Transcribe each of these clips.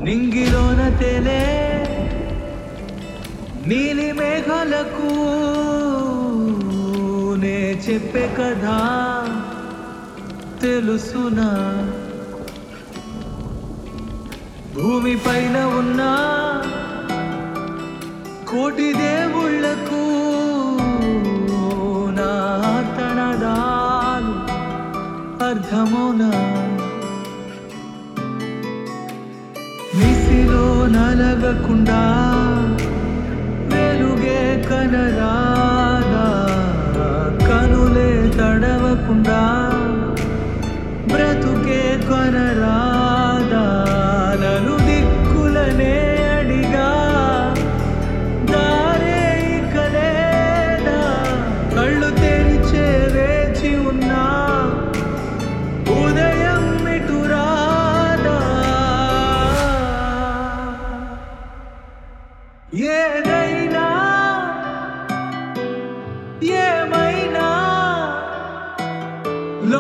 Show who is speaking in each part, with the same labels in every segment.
Speaker 1: నింగిలోన తెలే నీలి మేఘాలకు నే చెప్పే కథ తెలుసునా భూమి పైన ఉన్న కోటి దేవుళ్లకు నా తనదాలు అర్థమోనా నిసిలో నలగకుండా వెలుగే కనరాదా కనులే తడవకుండా బ్రతుకే కొనరాదా నలు దిక్కులనే అడిగా దారే ఇక లేదా కళ్ళు తెరిచే వేచి ఉన్నా ఉదయం ఇటు రాదా ఏదైనా ఏమైనా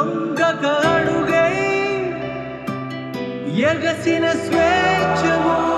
Speaker 1: లొంగక అడుగై ఎగసిన స్వేచ్ఛము